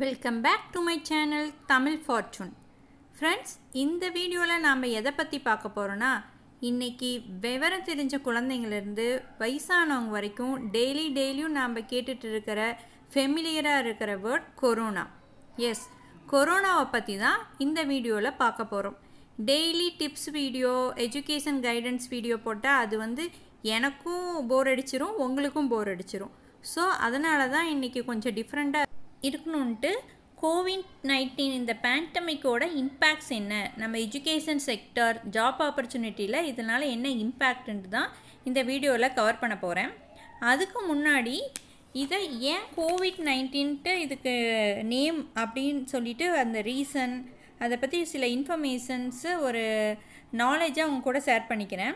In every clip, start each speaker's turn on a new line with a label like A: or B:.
A: welcome back to my channel Tamil fortune friends இந்த வீடியோவில் நாம் எதை பற்றி பார்க்க போகிறோன்னா இன்றைக்கி விவரம் தெரிஞ்ச குழந்தைங்கள்லேருந்து வயசானவங்க வரைக்கும் டெய்லி டெய்லியும் நாம் கேட்டுட்டு இருக்கிற ஃபெமிலியராக இருக்கிற வேர்ட் கொரோனா எஸ் கொரோனாவை பற்றி தான் இந்த வீடியோவில் பார்க்க போகிறோம் daily tips video education guidance video போட்டால் அது வந்து எனக்கும் போர் அடிச்சிரும் உங்களுக்கும் போர் அடிச்சிரும் ஸோ அதனால தான் இன்றைக்கி கொஞ்சம் டிஃப்ரெண்ட்டாக இருக்கணுன்ட்டு கோவிட் நைன்டீன் இந்த பேண்டமிக்கோட இம்பேக்ட்ஸ் என்ன நம்ம எஜுகேஷன் செக்டர் ஜாப் ஆப்பர்ச்சுனிட்டியில் இதனால் என்ன இம்பேக்ட்ன்ட்டு தான் இந்த வீடியோவில் கவர் பண்ண போகிறேன் அதுக்கு முன்னாடி இதை ஏன் கோவிட் நைன்டீன்ட்டு இதுக்கு நேம் அப்படின்னு சொல்லிட்டு அந்த ரீசன் அதை பற்றி சில இன்ஃபர்மேஷன்ஸு ஒரு நாலேஜை அவங்க கூட ஷேர் பண்ணிக்கிறேன்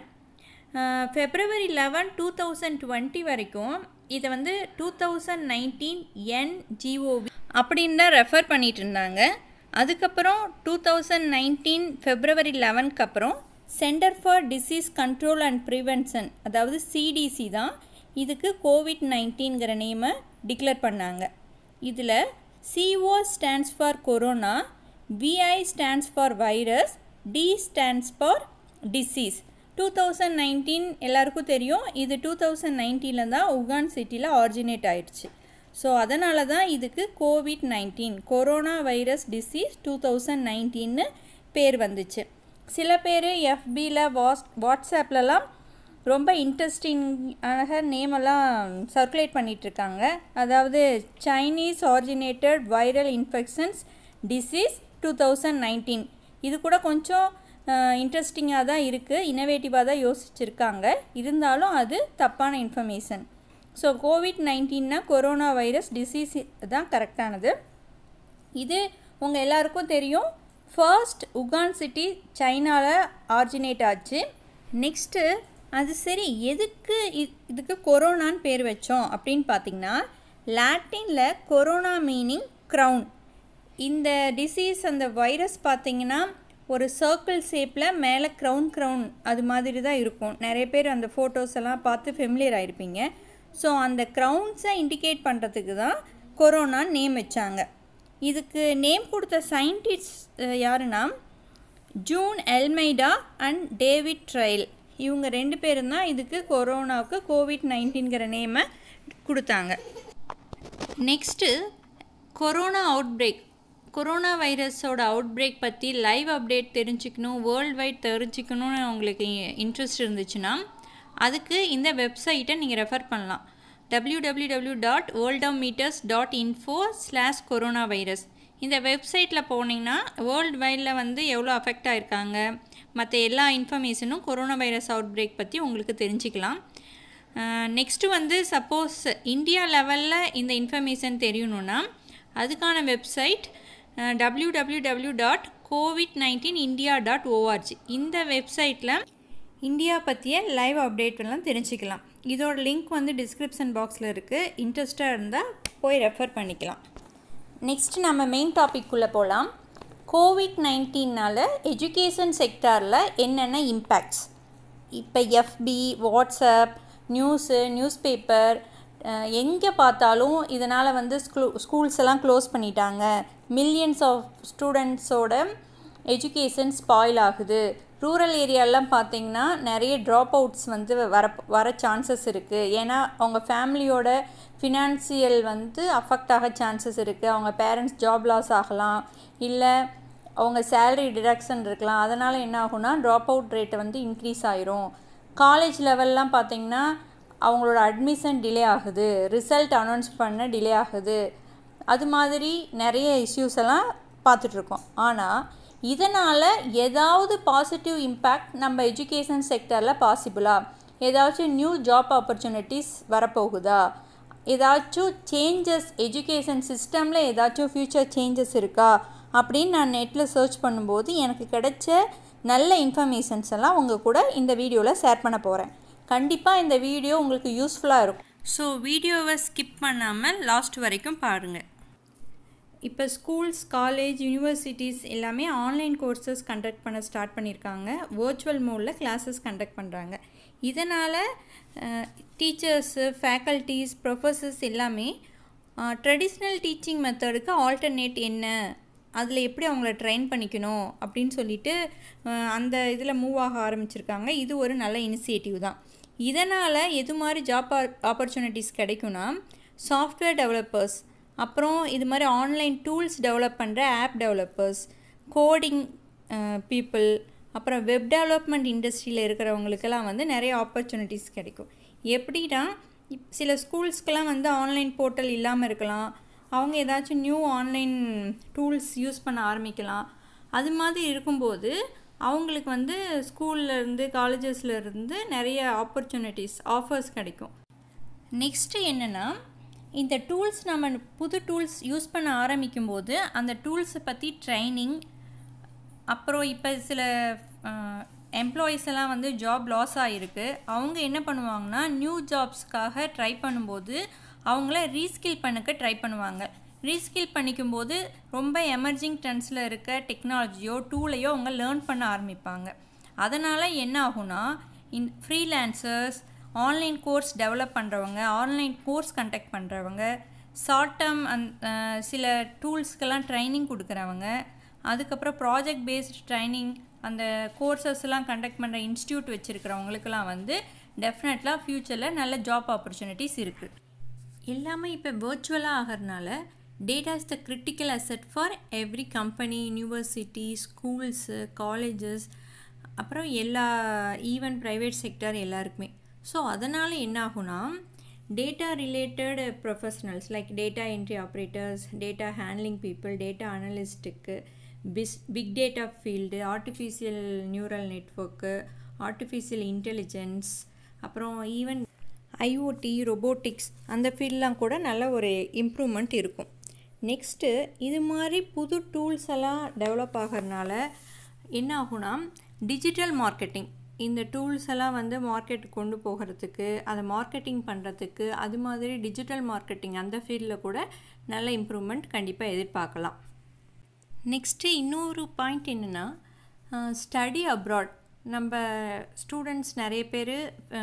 A: February eleven two thousand twenty வரைக்கும் இதை வந்து டூ தௌசண்ட் நைன்டீன் என்ஜிஓவி அப்படின்னு தான் ரெஃபர் பண்ணிட்டு இருந்தாங்க அதுக்கப்புறம் டூ தௌசண்ட் நைன்டீன் ஃபெப்ரவரி லெவன்க்கு அப்புறம் centre for disease control and prevention அதாவது சிடிசி தான் இதுக்கு கோவிட் நைன்டீன்கிற நேமை டிக்ளேர் பண்ணாங்க இதில் CO stands for corona VI stands for virus D stands for disease two thousand nineteen எல்லாருக்கும் தெரியும் இது டூ தௌசண்ட் நைன்டீனில் தான் உகான் சிட்டியில் ஆரிஜினேட் ஆயிடுச்சு ஸோ அதனால தான் இதுக்கு COVID nineteen corona virus disease two thousand நைன்டீன்னு பேர் வந்துச்சு சில பேர் எஃபியில் வாட்ஸ் வாட்ஸ்அப்லலாம் ரொம்ப இன்ட்ரெஸ்டிங்காக நேமெல்லாம் சர்க்குலேட் பண்ணிகிட்ருக்காங்க அதாவது Chinese originated viral infections disease two thousand nineteen இது கூட கொஞ்சம் இன்ட்ரெஸ்டிங்காக தான் இருக்குது இன்னோவேட்டிவாக தான் யோசிச்சுருக்காங்க இருந்தாலும் அது தப்பான இன்ஃபர்மேஷன் ஸோ கோவிட் நைன்டீன்னா கொரோனா வைரஸ் டிசீஸ் தான் கரெக்டானது இது உங்கள் எல்லாருக்கும் தெரியும் ஃபர்ஸ்ட் உகான் சிட்டி சைனாவில் ஆரிஜினேட் ஆச்சு நெக்ஸ்ட்டு அது சரி எதுக்கு இதுக்கு கொரோனான்னு பேர் வச்சோம் அப்படின்னு பார்த்தீங்கன்னா லாட்டினில் கொரோனா மீனிங் க்ரௌன் இந்த டிசீஸ் அந்த வைரஸ் பார்த்திங்கன்னா ஒரு சர்க்கிள் ஷேப்பில் மேலே க்ரௌன் க்ரௌன் அது மாதிரி தான் இருக்கும் நிறைய பேர் அந்த ஃபோட்டோஸ் எல்லாம் பார்த்து ஃபெமிலியர் ஆகிருப்பீங்க ஸோ அந்த க்ரௌன்ஸை இண்டிகேட் பண்ணுறதுக்கு தான் கொரோனான்னு நேம் வச்சாங்க இதுக்கு நேம் கொடுத்த சயின்டிஸ்ட் யாருன்னா June Almeida and David Tyrrell இவங்க ரெண்டு பேரும் தான் இதுக்கு கொரோனாவுக்கு கோவிட் நைன்டீன்கிற நேமை கொடுத்தாங்க next corona outbreak corona வைரஸோட அவுட் பிரேக் பற்றி லைவ் அப்டேட் தெரிஞ்சுக்கணும் வேர்ல்டு வைட் தெரிஞ்சுக்கணும்னு உங்களுக்கு இன்ட்ரெஸ்ட் இருந்துச்சுன்னா அதுக்கு இந்த வெப்சைட்டை நீங்கள் ரெஃபர் பண்ணலாம் W W W dot world of metres dot info slash corona virus இந்த வெப்சைட்டில் போனீங்கன்னா வேர்ல்டு வைடில் வந்து எவ்வளோ அஃபெக்ட் ஆகிருக்காங்க மற்ற எல்லா இன்ஃபர்மேஷனும் கொரோனா வைரஸ் அவுட் பிரேக் பற்றி உங்களுக்கு தெரிஞ்சுக்கலாம் நெக்ஸ்ட்டு வந்து சப்போஸ் இந்தியா லெவலில் இந்த இன்ஃபர்மேஷன் தெரியணுன்னா அதுக்கான website W W W dot COVID nineteen India dot ORG இந்த வெப்சைட்டில் இந்தியா பற்றிய லைவ் அப்டேட்லாம் தெரிஞ்சுக்கலாம் இதோட லிங்க் வந்து டிஸ்கிரிப்ஷன் பாக்ஸில் இருக்குது இன்ட்ரெஸ்டாக இருந்தால் போய் ரெஃபர் பண்ணிக்கலாம் நெக்ஸ்ட் நம்ம மெயின் டாபிக்குள்ளே போகலாம் கோவிட் நைன்டீனால் எஜுகேஷன் செக்டாரில் என்னென்ன இம்பேக்ட்ஸ் இப்போ எஃபி வாட்ஸ்அப் நியூஸு நியூஸ் பேப்பர் எங்கே பார்த்தாலும் இதனால் வந்து ஸ்கூ ஸ்கூல்ஸ் எல்லாம் க்ளோஸ் பண்ணிட்டாங்க மில்லியன்ஸ் ஆஃப் ஸ்டூடெண்ட்ஸோட எஜுகேஷன் ஸ்பாயில் ஆகுது ரூரல் ஏரியாலாம் பார்த்தீங்கன்னா நிறைய ட்ராப் அவுட்ஸ் வந்து வர வர சான்சஸ் இருக்குது ஏன்னா அவங்க ஃபேமிலியோட ஃபினான்சியல் வந்து அஃபெக்ட் ஆக சான்சஸ் இருக்குது அவங்க பேரண்ட்ஸ் ஜாப் லாஸ் ஆகலாம் இல்லை அவங்க சேலரி டிடக்ஷன் இருக்கலாம் அதனால் என்ன ஆகும்னா ட்ராப் அவுட் ரேட்டை வந்து இன்க்ரீஸ் ஆயிரும் காலேஜ் லெவல்லாம் பார்த்திங்கன்னா அவங்களோட அட்மிஷன் டிலே ஆகுது ரிசல்ட் அனௌன்ஸ் பண்ண டிலே ஆகுது அது மாதிரி நிறைய இஷ்யூஸ் எல்லாம் பார்த்துட்ருக்கோம் ஆனால் இதனால் ஏதாவது பாசிட்டிவ் இம்பேக்ட் நம்ம எஜுகேஷன் செக்டரில் பாசிபிளா ஏதாச்சும் நியூ ஜாப் ஆப்பர்ச்சுனிட்டிஸ் வரப்போகுதா ஏதாச்சும் சேஞ்சஸ் எஜுகேஷன் சிஸ்டமில் ஏதாச்சும் ஃப்யூச்சர் சேஞ்சஸ் இருக்கா அப்படின்னு நான் நெட்டில் சர்ச் பண்ணும்போது எனக்கு கிடைச்ச நல்ல இன்ஃபர்மேஷன்ஸ் எல்லாம் உங்கள் கூட இந்த வீடியோவில் ஷேர் பண்ண போகிறேன் கண்டிப்பாக இந்த வீடியோ உங்களுக்கு யூஸ்ஃபுல்லாக இருக்கும் ஸோ வீடியோவை ஸ்கிப் பண்ணாமல் லாஸ்ட் வரைக்கும் பாருங்கள் இப்போ ஸ்கூல்ஸ் காலேஜ் யூனிவர்சிட்டிஸ் எல்லாமே ஆன்லைன் கோர்சஸ் கண்டக்ட் பண்ண ஸ்டார்ட் பண்ணியிருக்காங்க வேர்ச்சுவல் மோடில் கிளாஸஸ் கண்டக்ட் பண்ணுறாங்க இதனால் டீச்சர்ஸு ஃபேக்கல்ட்டிஸ் ப்ரொஃபஸர்ஸ் எல்லாமே ட்ரெடிஷ்னல் டீச்சிங் மெத்தடுக்கு ஆல்டர்னேட் என்ன அதில் எப்படி அவங்கள ட்ரெயின் பண்ணிக்கணும் அப்படின்னு சொல்லிட்டு அஹ், அந்த இதில் மூவ் ஆக ஆரம்பிச்சிருக்காங்க இது ஒரு நல்ல இனிஷியேட்டிவ் தான் இதனால் எது மாதிரி ஜாப் ஆப்பர்ச்சுனிட்டிஸ் கிடைக்கும்னா சாஃப்ட்வேர் டெவலப்பர்ஸ் அப்புறம் இது மாதிரி ஆன்லைன் டூல்ஸ் டெவலப் பண்ணுற ஆப் டெவலப்பர்ஸ் கோடிங் பீப்புள் அப்புறம் வெப் டெவலப்மெண்ட் இண்டஸ்ட்ரியில் இருக்கிறவங்களுக்கெல்லாம் வந்து நிறைய ஆப்பர்ச்சுனிட்டிஸ் கிடைக்கும் எப்படின்னா இப் சில ஸ்கூல்ஸ்க்கெலாம் வந்து ஆன்லைன் போர்ட்டல் இல்லாமல் இருக்கலாம் அவங்க ஏதாச்சும் நியூ ஆன்லைன் டூல்ஸ் யூஸ் பண்ண ஆரம்பிக்கலாம் அது மாதிரி இருக்கும்போது அவங்களுக்கு வந்து ஸ்கூல்ல இருந்து காலேஜஸ்ல இருந்து நிறைய ஆப்பர்ச்சுனிட்டிஸ் ஆஃபர்ஸ் கிடைக்கும் நெக்ஸ்ட்டு என்னென்னா இந்த டூல்ஸ் நம்ம புது டூல்ஸ் யூஸ் பண்ண ஆரம்பிக்கும்போது அந்த டூல்ஸை பற்றி ட்ரைனிங் அப்புறம் இப்போ சில எம்ப்ளாயீஸ் எல்லாம் வந்து ஜாப் லாஸ் ஆகிருக்கு அவங்க என்ன பண்ணுவாங்கன்னா நியூ ஜாப்ஸ்க்காக ட்ரை பண்ணும்போது அவங்கள ரீஸ்கில் பண்ணக்க ட்ரை பண்ணுவாங்க ரீஸ்கில் பண்ணிக்கும்போது ரொம்ப எமர்ஜிங் ட்ரெண்ட்ஸில் இருக்க டெக்னாலஜியோ டூலையோ அவங்க லேர்ன் பண்ண ஆரம்பிப்பாங்க அதனால் என்ன ஆகும்னா in freelancers online course develop பண்ணுறவங்க ஆன்லைன் கோர்ஸ் கண்டக்ட் பண்ணுறவங்க ஷார்ட் டேர்ம் அந் அஹ் சில டூல்ஸ்க்கெல்லாம் ட்ரைனிங் கொடுக்குறவங்க அதுக்கப்புறம் ப்ராஜெக்ட் பேஸ்ட் ட்ரைனிங் அந்த கோர்சஸ்லாம் கண்டக்ட் பண்ணுற இன்ஸ்டியூட் வச்சுருக்கிறவங்களுக்கெல்லாம் வந்து டெஃபினெட்லாக ஃப்யூச்சரில் நல்ல ஜாப் ஆப்பர்ச்சுனிட்டிஸ் இருக்குது எல்லாமே இப்போ வேர்ச்சுவலாக ஆகிறதுனால data is the critical asset for every company university schools colleges அப்புறம் எல்லா ஈவன் ப்ரைவேட் செக்டர் எல்லாருக்குமே ஸோ அதனால் என்ன ஆகும்னா data related professionals like data entry operators data handling people data அனலிஸ்ட்டுக்கு பிஸ் big data field artificial neural network artificial intelligence அப்புறம் even IOT robotics அந்த ஃபீல்ட்லாம் கூட நல்ல ஒரு இம்ப்ரூவ்மெண்ட் இருக்கும் நெக்ஸ்ட்டு இது மாதிரி புது டூல்ஸ் எல்லாம் டெவலப் ஆகிறதுனால என்ன ஆகும்னா டிஜிட்டல் மார்க்கெட்டிங் இந்த டூல்ஸ் எல்லாம் வந்து மார்க்கெட் கொண்டு போகிறதுக்கு அதை மார்க்கெட்டிங் பண்ணுறதுக்கு அது மாதிரி டிஜிட்டல் மார்க்கெட்டிங் அந்த ஃபீல்டில் கூட நல்ல இம்ப்ரூவ்மெண்ட் கண்டிப்பாக எதிர்பார்க்கலாம் நெக்ஸ்ட்டு இன்னொரு பாயிண்ட் என்னென்னா ஸ்டடி அப்ராட் நம்ம ஸ்டூடெண்ட்ஸ் நிறைய பேர்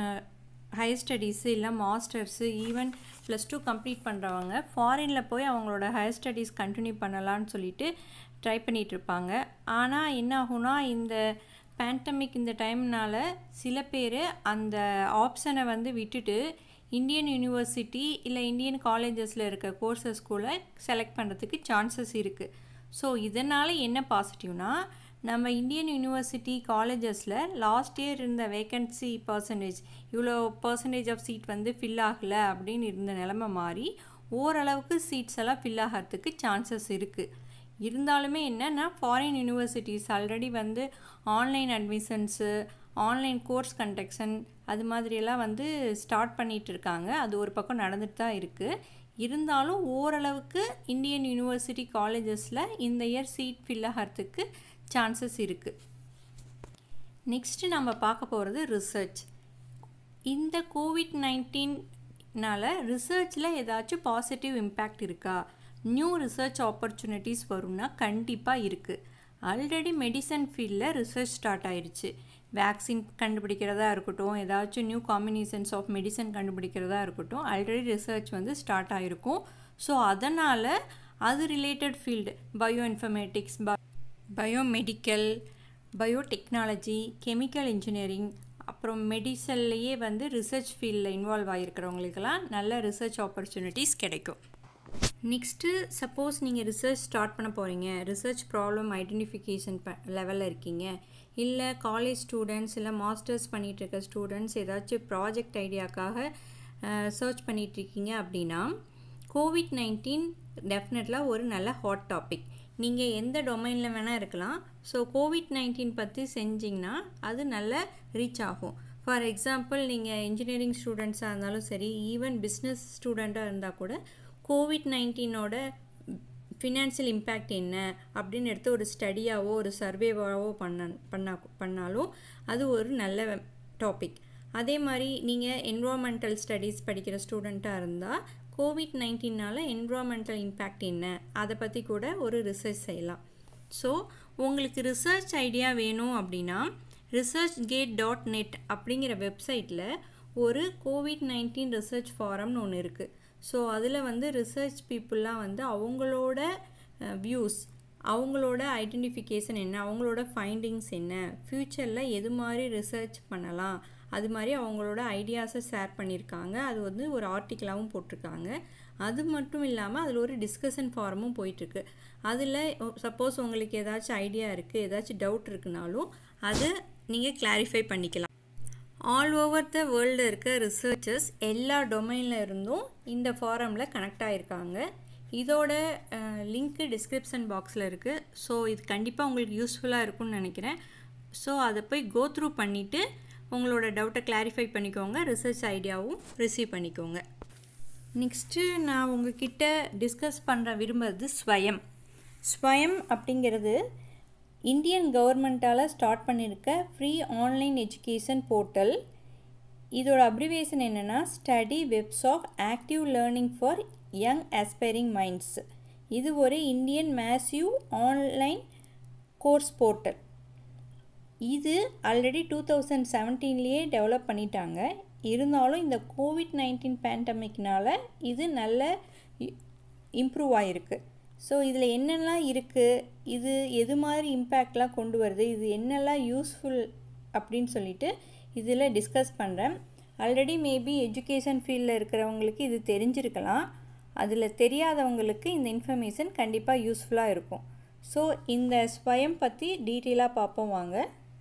A: ஹையர் ஸ்டடீஸு இல்லை masters even plus two complete பண்ணுறவங்க ஃபாரினில் போய் அவங்களோட ஹையர் ஸ்டடீஸ் கண்டினியூ பண்ணலான்னு சொல்லிட்டு ட்ரை பண்ணிகிட்டு இருப்பாங்க ஆனால் என்ன ஆகும்னா இந்த பேண்டமிக் இந்த டைம்னால சில பேர் அந்த ஆப்ஷனை வந்து விட்டுட்டு இந்தியன் யூனிவர்சிட்டி இல்லை இந்தியன் காலேஜஸில் இருக்க கோர்சஸ் கூட செலக்ட் பண்ணுறதுக்கு சான்சஸ் இருக்குது ஸோ இதனால் என்ன பாசிட்டிவ்னா நம்ம இந்தியன் யூனிவர்சிட்டி காலேஜஸில் லாஸ்ட் இயர் இருந்த வேக்கன்சி பர்சன்டேஜ் இவ்வளோ பர்சன்டேஜ் ஆஃப் சீட் வந்து ஃபில் ஆகலை அப்படின்னு இருந்த நிலமை மாறி ஓரளவுக்கு சீட்ஸ் எல்லாம் ஃபில் ஆகிறதுக்கு சான்சஸ் இருக்குது இருந்தாலுமே என்னன்னா ஃபாரின் யூனிவர்சிட்டிஸ் ஆல்ரெடி வந்து online admissions online course conduction அது மாதிரியெல்லாம் வந்து ஸ்டார்ட் பண்ணிகிட்டு இருக்காங்க அது ஒரு பக்கம் நடந்துட்டு தான் இருக்குது இருந்தாலும் ஓரளவுக்கு இந்தியன் யூனிவர்சிட்டி காலேஜஸில் இந்த இயர் சீட் ஃபில் ஆகிறதுக்கு சான்சஸ் இருக்குது நெக்ஸ்ட்டு நம்ம பார்க்க போகிறது ரிசர்ச் இந்த கோவிட் நைன்டீன்னால ரிசர்ச்சில் ஏதாச்சும் பாசிட்டிவ் இம்பேக்ட் இருக்கா நியூ ரிசர்ச் ஆப்பர்ச்சுனிட்டிஸ் வரும்னா கண்டிப்பாக இருக்குது ஆல்ரெடி மெடிசன் ஃபீல்டில் ரிசர்ச் ஸ்டார்ட் ஆயிடுச்சு வேக்சின் கண்டுபிடிக்கிறதா இருக்கட்டும் ஏதாச்சும் நியூ காம்பினேஷன்ஸ் ஆஃப் மெடிசன் கண்டுபிடிக்கிறதா இருக்கட்டும் ஆல்ரெடி ரிசர்ச் வந்து ஸ்டார்ட் ஆகிருக்கும் ஸோ அதனால் அது related field bioinformatics biomedical biotechnology chemical engineering அப்புறம் மெடிசல்லையே வந்து ரிசர்ச் ஃபீல்டில் இன்வால்வ் ஆகிருக்கிறவங்களுக்கெல்லாம் நல்ல ரிசர்ச் ஆப்பர்ச்சுனிட்டிஸ் கிடைக்கும் நெக்ஸ்ட்டு சப்போஸ் நீங்கள் ரிசர்ச் ஸ்டார்ட் பண்ண போகிறீங்க ரிசர்ச் ப்ராப்ளம் ஐடென்டிஃபிகேஷன் ப லெவலில் இருக்கீங்க இல்லை காலேஜ் ஸ்டூடெண்ட்ஸ் இல்லை மாஸ்டர்ஸ் பண்ணிகிட்டு இருக்க ஸ்டூடெண்ட்ஸ் ஏதாச்சும் ப்ராஜெக்ட் ஐடியாக்காக சர்ச் பண்ணிகிட்ருக்கீங்க அப்படின்னா கோவிட் நைன்டீன் டெஃபினெட்லாக ஒரு நல்ல ஹாட் டாபிக் நீங்கள் எந்த டொமைனில் வேணால் இருக்கலாம் ஸோ கோவிட் நைன்டீன் பற்றி செஞ்சிங்கன்னா அது நல்ல ரீச் ஆகும் ஃபார் எக்ஸாம்பிள் நீங்கள் இன்ஜினியரிங் ஸ்டூடெண்ட்ஸாக இருந்தாலும் சரி ஈவன் பிஸ்னஸ் ஸ்டூடெண்ட்டாக இருந்தால் கூட கோவிட் நைன்டீனோட ஃபினான்ஷியல் இம்பேக்ட் என்ன அப்படின்னு எடுத்து ஒரு ஸ்டடியாவோ ஒரு சர்வேவாவோ பண்ண பண்ணா பண்ணாலும் அது ஒரு நல்ல டாபிக் அதே மாதிரி நீங்கள் என்வரான்மெண்டல் ஸ்டடீஸ் படிக்கிற ஸ்டூடெண்ட்டாக இருந்தால் கோவிட் நைன்டீனால் என்வரான்மெண்டல் இம்பேக்ட் என்ன அதை பற்றி கூட ஒரு ரிசர்ச் செய்யலாம் ஸோ உங்களுக்கு ரிசர்ச் ஐடியா வேணும் அப்படின்னா ரிசர்ச் கேட் டாட் நெட் அப்படிங்கிற வெப்சைட்டில் ஒரு கோவிட் நைன்டீன் ரிசர்ச் ஃபாரம்னு ஒன்று இருக்குது ஸோ அதில் வந்து ரிசர்ச் பீப்புளெலாம் வந்து அவங்களோட வியூஸ் அவங்களோட ஐடென்டிஃபிகேஷன் என்ன அவங்களோட ஃபைண்டிங்ஸ் என்ன ஃப்யூச்சரில் எது மாதிரி ரிசர்ச் பண்ணலாம் அது மாதிரி அவங்களோட ஐடியாஸை ஷேர் பண்ணியிருக்காங்க அது வந்து ஒரு ஆர்டிக்கலாகவும் போட்டிருக்காங்க அது மட்டும் இல்லாமல் அதில் ஒரு டிஸ்கஷன் ஃபாரமும் போயிட்டுருக்கு அதில் சப்போஸ் உங்களுக்கு ஏதாச்சும் ஐடியா இருக்குது ஏதாச்சும் டவுட் இருக்குனாலும் அதை நீங்கள் கிளாரிஃபை பண்ணிக்கலாம் ஆல் ஓவர் த வேர்ல்டு இருக்க ரிசர்ச்சர்ஸ் எல்லா டொமைனில் இருந்தும் இந்த ஃபாரமில் கனெக்ட் ஆகிருக்காங்க இதோட லிங்க்கு டிஸ்கிரிப்ஷன் பாக்ஸில் இருக்குது ஸோ இது கண்டிப்பாக உங்களுக்கு யூஸ்ஃபுல்லாக இருக்கும்னு நினைக்கிறேன் ஸோ அதை போய் கோ த்ரூ பண்ணிவிட்டு உங்களோட டவுட்டை கிளாரிஃபை பண்ணிக்கோங்க ரிசர்ச் ஐடியாவும் ரிசீவ் பண்ணிக்கோங்க நெக்ஸ்ட்டு நான் உங்ககிட்ட டிஸ்கஸ் பண்ணுற விரும்புறது ஸ்வயம் ஸ்வயம் அப்படிங்கிறது இந்தியன் கவர்மெண்ட்டால் ஸ்டார்ட் பண்ணியிருக்க ஃப்ரீ ஆன்லைன் எஜுகேஷன் போர்ட்டல் இதோட அப்ரிவேஷன் என்னென்னா study webs of active learning for young aspiring minds இது ஒரு Indian massive online course portal இது ஆல்ரெடி டூ தௌசண்ட் செவன்டீன்லேயே டெவலப் பண்ணிட்டாங்க இருந்தாலும் இந்த கோவிட் நைன்டீன் பேண்டமிக்னால் இது நல்ல இம்ப்ரூவ் ஆகிருக்கு ஸோ இதில் என்னெல்லாம் இருக்குது இது எது மாதிரி இம்பேக்ட்லாம் கொண்டு வருது இது என்னெல்லாம் யூஸ்ஃபுல் அப்படின்னு சொல்லிட்டு இதில் டிஸ்கஸ் பண்ணுறேன் ஆல்ரெடி மேபி எஜுகேஷன் ஃபீல்டில் இருக்கிறவங்களுக்கு இது தெரிஞ்சிருக்கலாம் அதில் தெரியாதவங்களுக்கு இந்த இன்ஃபர்மேஷன் கண்டிப்பாக யூஸ்ஃபுல்லாக இருக்கும் ஸோ இந்த ஸ்வயம் பற்றி டீட்டெயிலாக பார்ப்போம் வாங்க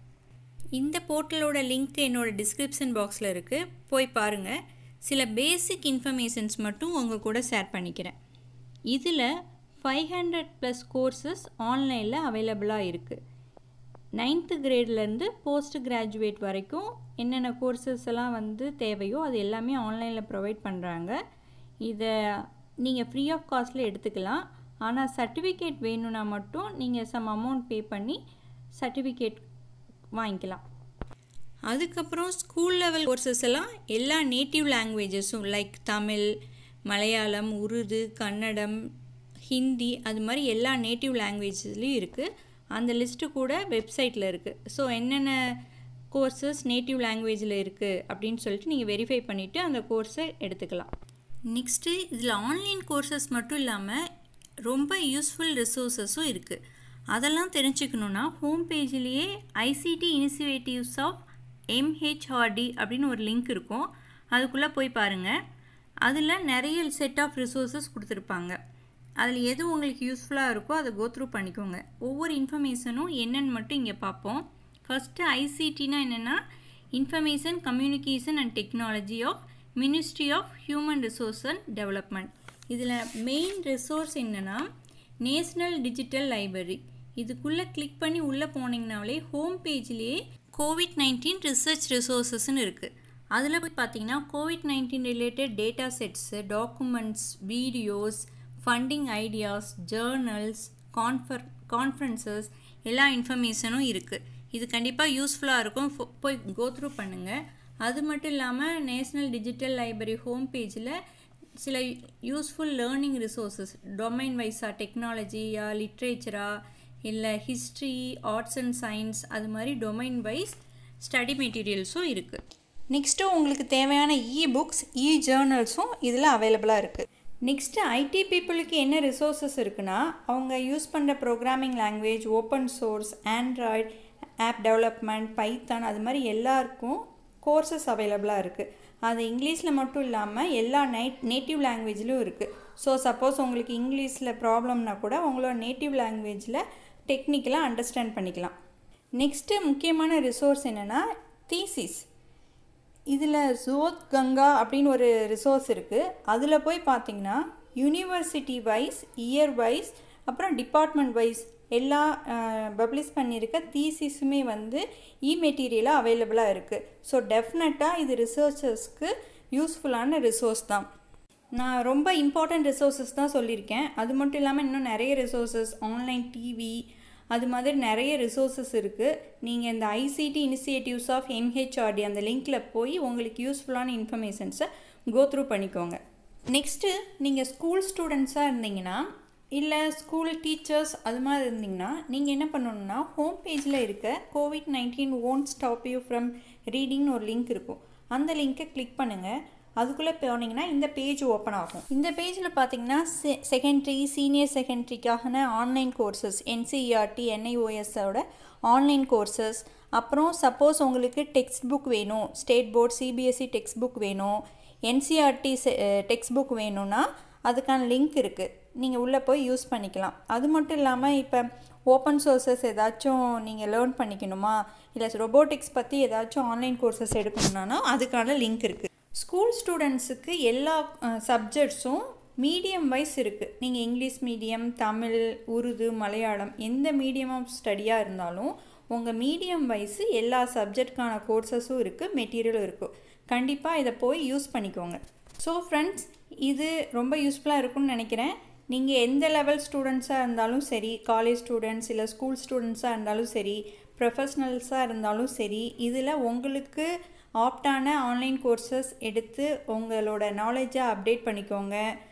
A: இந்த போர்ட்டலோட லிங்க் என்னோட டிஸ்கிரிப்ஷன் பாக்ஸில் இருக்குது போய் பாருங்கள் சில பேசிக் இன்ஃபர்மேஷன்ஸ் மட்டும் உங்கள் கூட ஷேர் பண்ணிக்கிறேன் இதில் ஃபைவ் ஹண்ட்ரட் ப்ளஸ் கோர்சஸ் ஆன்லைனில் அவைலபிளாக இருக்குது நைன்த்து கிரேட்லேருந்து போஸ்ட் கிராஜுவேட் வரைக்கும் என்னென்ன கோர்சஸ் எல்லாம் வந்து தேவையோ அது எல்லாமே ஆன்லைனில் ப்ரொவைட் பண்ணுறாங்க இதை நீங்கள் ஃப்ரீ ஆஃப் காஸ்ட்டில் எடுத்துக்கலாம் ஆனால் சர்டிஃபிகேட் வேணும்னா மட்டும் நீங்கள் சம் அமௌண்ட் பே பண்ணி சர்டிஃபிகேட் வாங்கிக்கலாம் அதுக்கப்புறம் ஸ்கூல் லெவல் கோர்சஸ் எல்லாம் எல்லா நேட்டிவ் லாங்குவேஜஸும் லைக் தமிழ் மலையாளம் உருது கன்னடம் ஹிந்தி அது மாதிரி எல்லா நேட்டிவ் லாங்குவேஜஸ்லேயும் இருக்குது அந்த லிஸ்ட்டு கூட வெப்சைட்டில் இருக்குது ஸோ என்னென்ன கோர்சஸ் நேட்டிவ் லாங்குவேஜில் இருக்குது அப்படின்னு சொல்லிட்டு நீங்கள் வெரிஃபை பண்ணிவிட்டு அந்த கோர்ஸை எடுத்துக்கலாம் நெக்ஸ்ட்டு இதில் ஆன்லைன் கோர்சஸ் மட்டும் இல்லாமல் ரொம்ப யூஸ்ஃபுல் ரிசோர்ஸஸும் இருக்குது அதெல்லாம் தெரிஞ்சுக்கணுன்னா ஹோம் பேஜ்லேயே ஐசிடி இனிஷியேட்டிவ்ஸ் ஆஃப் எம்ஹெச்ஆர்டி அப்படின்னு ஒரு லிங்க் இருக்கும் அதுக்குள்ளே போய் பாருங்கள் அதில் நிறைய செட் ஆஃப் ரிசோர்ஸஸ் கொடுத்துருப்பாங்க அதில் எது உங்களுக்கு யூஸ்ஃபுல்லாக இருக்கோ அதை கோத்ரூ பண்ணிக்கோங்க ஒவ்வொரு இன்ஃபர்மேஷனும் என்னென்னு மட்டும் இங்கே பார்ப்போம் ஃபஸ்ட்டு ஐசிடினா என்னென்னா information communication and technology of ministry of human resource and development இதில் மெயின் ரிசோர்ஸ் என்னென்னா நேஷ்னல் டிஜிட்டல் லைப்ரரி இதுக்குள்ளே கிளிக் பண்ணி உள்ளே போனீங்கனாலே ஹோம் பேஜ்லேயே கோவிட் நைன்டீன் ரிசர்ச் ரிசோர்ஸஸ்ன்னு இருக்குது அதில் போய் பார்த்தீங்கன்னா COVID nineteen related data sets documents videos funding ideas journals கான்ஃபர் கான்ஃபரன்சஸ் எல்லா இன்ஃபர்மேஷனும் இருக்குது இது கண்டிப்பாக யூஸ்ஃபுல்லாக இருக்கும் போய் கோத்ரூ பண்ணுங்கள் அது மட்டும் இல்லாமல் நேஷ்னல் டிஜிட்டல் லைப்ரரி ஹோம் பேஜில் சில யூஸ்ஃபுல் லேர்னிங் ரிசோர்ஸஸ் டொமைன் வைஸாக டெக்னாலஜியா லிட்ரேச்சரா இல்லை ஹிஸ்ட்ரி ஆர்ட்ஸ் அண்ட் சயின்ஸ் அது மாதிரி டொமைன் வைஸ் ஸ்டடி மெட்டீரியல்ஸும் இருக்குது நெக்ஸ்ட்டு உங்களுக்கு தேவையான இ புக்ஸ் இ ஜேர்னல்ஸும் இதில் அவைலபிளாக இருக்குது நெக்ஸ்ட்டு ஐடி பீப்புளுக்கு என்ன ரிசோர்ஸஸ் இருக்குன்னா அவங்க யூஸ் பண்ணுற programming language open source Android app development Python அது மாதிரி எல்லாருக்கும் கோர்சஸ் அவைலபிளாக இருக்குது அது இங்கிலீஷில் மட்டும் இல்லாமல் எல்லா நைட் நேட்டிவ் லாங்குவேஜ்லையும் இருக்குது ஸோ சப்போஸ் உங்களுக்கு இங்கிலீஷில் ப்ராப்ளம்னா கூட உங்களோட நேட்டிவ் லாங்குவேஜில் டெக்னிக்கலாக அண்டர்ஸ்டாண்ட் பண்ணிக்கலாம் நெக்ஸ்ட்டு முக்கியமான ரிசோர்ஸ் என்னென்னா தீசிஸ் இதில் ஜோத் கங்கா அப்படின்னு ஒரு ரிசோர்ஸ் இருக்குது அதில் போய் பார்த்தீங்கன்னா யூனிவர்சிட்டி வைஸ் இயர் வைஸ் அப்புறம் டிபார்ட்மெண்ட் வைஸ் எல்லா பப்ளிஷ் பண்ணியிருக்க தீசிஸுமே வந்து இ மெட்டீரியலாக அவைலபிளாக இருக்குது ஸோ டெஃபினட்டாக இது ரிசர்ச்சர்ஸ்க்கு யூஸ்ஃபுல்லான ரிசோர்ஸ் தான் நான் ரொம்ப இம்பார்ட்டண்ட் ரிசோர்ஸஸ் தான் சொல்லியிருக்கேன் அது மட்டும் இல்லாமல் இன்னும் நிறைய ரிசோர்ஸஸ் ஆன்லைன் டிவி அது மாதிரி நிறைய ரிசோர்ஸஸ் இருக்குது நீங்கள் இந்த ஐசிடி இனிஷியேட்டிவ்ஸ் ஆஃப் எம்ஹெச்ஆர்டி அந்த லிங்க்கில் போய் உங்களுக்கு யூஸ்ஃபுல்லான இன்ஃபர்மேஷன்ஸை கோத்ரூ பண்ணிக்கோங்க நெக்ஸ்ட்டு நீங்கள் ஸ்கூல் ஸ்டூடெண்ட்ஸாக இருந்தீங்கன்னா இல்லை ஸ்கூல் டீச்சர்ஸ் அது மாதிரி இருந்தீங்கன்னா நீங்கள் என்ன பண்ணணுன்னா ஹோம் பேஜில் இருக்க COVID nineteen won't stop you from ரீடிங்னு ஒரு லிங்க் இருக்கும் அந்த லிங்க்கை கிளிக் பண்ணுங்கள் அதுக்குள்ளே போனீங்கன்னா இந்த பேஜ் ஓப்பன் ஆகும் இந்த பேஜில் பார்த்தீங்கன்னா செ செகண்ட்ரி சீனியர் செகண்ட்ரிக்கான ஆன்லைன் கோர்சஸ் என்சிஇஆர்டி என்ஐஓஎஸோட ஆன்லைன் கோர்சஸ் அப்புறம் சப்போஸ் உங்களுக்கு டெக்ஸ்ட் புக் வேணும் state board CBSE textbook வேணும் என்சிஆர்டி டெக்ஸ்ட் புக் வேணும்னா அதுக்கான லிங்க் இருக்குது நீங்கள் உள்ளே போய் யூஸ் பண்ணிக்கலாம் அது மட்டும் இல்லாமல் இப்போ ஓப்பன் சோர்சஸ் ஏதாச்சும் நீங்கள் லேர்ன் பண்ணிக்கணுமா இல்லை ரொபோட்டிக்ஸ் பற்றி ஏதாச்சும் ஆன்லைன் கோர்சஸ் எடுக்கணும்னா அதுக்கான லிங்க் இருக்குது ஸ்கூல் ஸ்டூடெண்ட்ஸுக்கு எல்லா சப்ஜெக்ட்ஸும் மீடியம் வைஸ் இருக்குது நீங்கள் இங்கிலீஷ் மீடியம் தமிழ் உருது மலையாளம் எந்த மீடியம் ஆஃப் ஸ்டடியாக இருந்தாலும் உங்கள் மீடியம் வைஸு எல்லா சப்ஜெக்ட்கான கோர்சஸும் இருக்குது மெட்டீரியலும் இருக்குது கண்டிப்பாக இதை போய் யூஸ் பண்ணிக்கோங்க ஸோ ஃப்ரெண்ட்ஸ் இது ரொம்ப யூஸ்ஃபுல்லாக இருக்கும்னு நினைக்கிறேன் நீங்கள் எந்த லெவல் ஸ்டூடெண்ட்ஸாக இருந்தாலும் சரி காலேஜ் ஸ்டூடெண்ட்ஸ் இல்லை ஸ்கூல் ஸ்டூடெண்ட்ஸாக இருந்தாலும் சரி ப்ரொஃபஷ்னல்ஸாக இருந்தாலும் சரி இதில் உங்களுக்கு ஆப்டான ஆன்லைன் கோர்சஸ் எடுத்து உங்களோட நாலேஜை அப்டேட் பண்ணிக்கோங்க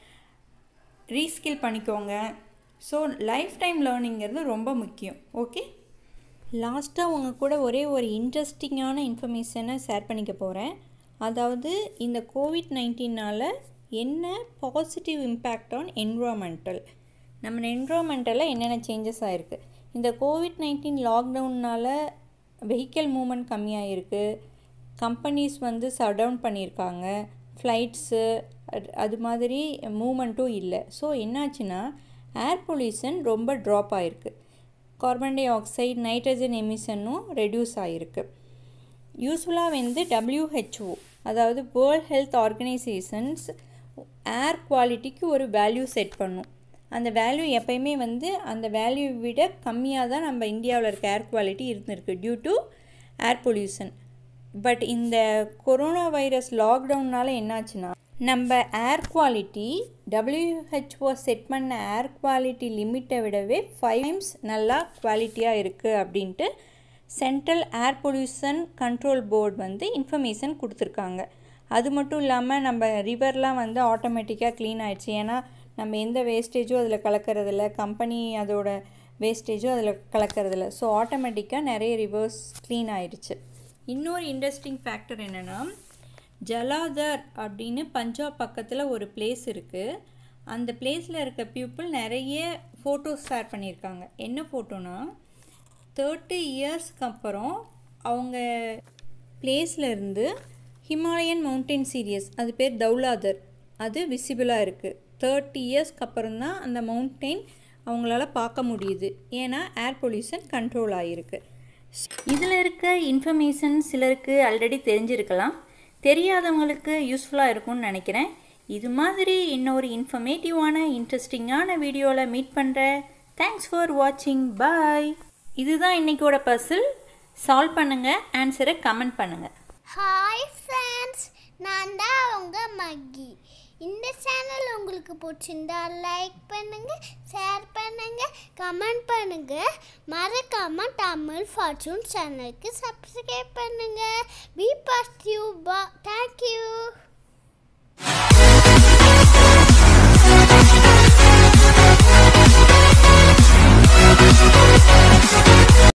A: ரீஸ்கில் பண்ணிக்கோங்க ஸோ லைஃப் டைம் லேர்னிங்கிறது ரொம்ப முக்கியம் ஓகே லாஸ்ட்டாக உங்கள் கூட ஒரே ஒரு இன்ட்ரெஸ்டிங்கான இன்ஃபர்மேஷனை ஷேர் பண்ணிக்க போகிறேன் அதாவது இந்த கோவிட் நைன்டீனால் என்ன பாசிட்டிவ் இம்பேக்ட் ஆன் என்விரான்மெண்டல் நம்ம என்விரான்மெண்டலில் என்னென்ன சேஞ்சஸ் ஆகிருக்கு இந்த கோவிட் நைன்டீன் லாக்டவுன்னால் வெஹிக்கிள் மூமெண்ட் கம்மியாகிருக்கு கம்பெனிஸ் வந்து ஷட் டவுன் பண்ணியிருக்காங்க ஃப்ளைட்ஸு அது மாதிரி மூமெண்ட்டும் இல்லை ஸோ என்னாச்சுன்னா ஏர் பொல்யூஷன் ரொம்ப ட்ராப் ஆகிருக்கு கார்பன் டை ஆக்சைடு நைட்ரஜன் எமிஷனும் ரெடியூஸ் ஆகிருக்கு யூஸ்ஃபுல்லாக வந்து டபிள்யூஹெச்ஓ அதாவது வேர்ல்ட் ஹெல்த் ஆர்கனைசேஷன்ஸ் ஏர் குவாலிட்டிக்கு ஒரு வேல்யூ செட் பண்ணும் அந்த வேல்யூ எப்பயுமே வந்து அந்த வேல்யூ விட கம்மியாக தான் நம்ம இந்தியாவில் இருக்க ஏர் குவாலிட்டி இருந்திருக்கு due to air pollution but இந்த கொரோனா வைரஸ் லாக்டவுனால் என்னாச்சுன்னா நம்ம ஏர் குவாலிட்டி டபிள்யூஹெச்ஓ செட் பண்ண ஏர் குவாலிட்டி லிமிட்டை விடவே ஃபைவ் டைம்ஸ் நல்லா குவாலிட்டியாக இருக்குது அப்படின்ட்டு central air pollution control board வந்து இன்ஃபர்மேஷன் கொடுத்துருக்காங்க அது மட்டும் இல்லாமல் நம்ம ரிவர்லாம் வந்து ஆட்டோமேட்டிக்காக க்ளீன் ஆயிடுச்சு ஏன்னா நம்ம எந்த வேஸ்டேஜும் அதில் கலக்கிறதில்ல கம்பெனி அதோட வேஸ்டேஜும் அதில் கலக்கிறதில்ல ஸோ ஆட்டோமேட்டிக்காக நிறைய ரிவர்ஸ் க்ளீன் ஆயிடுச்சு இன்னொரு இன்ட்ரெஸ்டிங் ஃபேக்டர் என்னென்னா ஜலாதர் அப்படின்னு பஞ்சாப் பக்கத்தில் ஒரு பிளேஸ் இருக்குது அந்த பிளேஸில் இருக்க பீப்புள் நிறைய ஃபோட்டோஸ் ஷேர் பண்ணியிருக்காங்க என்ன ஃபோட்டோனா தேர்ட்டி இயர்ஸ்க்கு அப்புறம் அவங்க பிளேஸில் இருந்து ஹிமாலயன் மவுண்டைன் சீரியஸ் அது பேர் தௌலாதர் அது விசிபிளாக இருக்குது தேர்ட்டி இயர்ஸ்க்கு அப்புறம் தான் அந்த மவுண்டெயின் அவங்களால பார்க்க முடியுது ஏன்னா ஏர் பொல்யூஷன் கண்ட்ரோல் ஆகிருக்கு இதில் இருக்க இன்ஃபர்மேஷன் சிலருக்கு ஆல்ரெடி தெரிஞ்சிருக்கலாம் தெரியாதவங்களுக்கு யூஸ்ஃபுல்லாக இருக்கும்னு நினைக்கிறேன் இது மாதிரி இன்னொரு இன்ஃபர்மேட்டிவான இன்ட்ரெஸ்டிங்கான வீடியோவில் மீட் பண்ணுறேன் தேங்க்ஸ் ஃபார் வாட்சிங் பாய் இதுதான் இன்றைக்கோட பசில் சால்வ் பண்ணுங்கள் ஆன்சரை கமெண்ட் பண்ணுங்கள்
B: ஹாய் ஃப்ரெண்ட்ஸ் நான் தான் உங்க மக்கி இந்த சேனல் உங்களுக்கு பிடிச்சிருந்தா லைக் பண்ணுங்க ஷேர் பண்ணுங்க கமெண்ட் பண்ணுங்க மறக்காம தமிழ் ஃபார்ச்சூன் சேனலுக்கு சப்ஸ்கிரைப் பண்ணுங்க பி பாசிட்டிவ் பா தேங்க்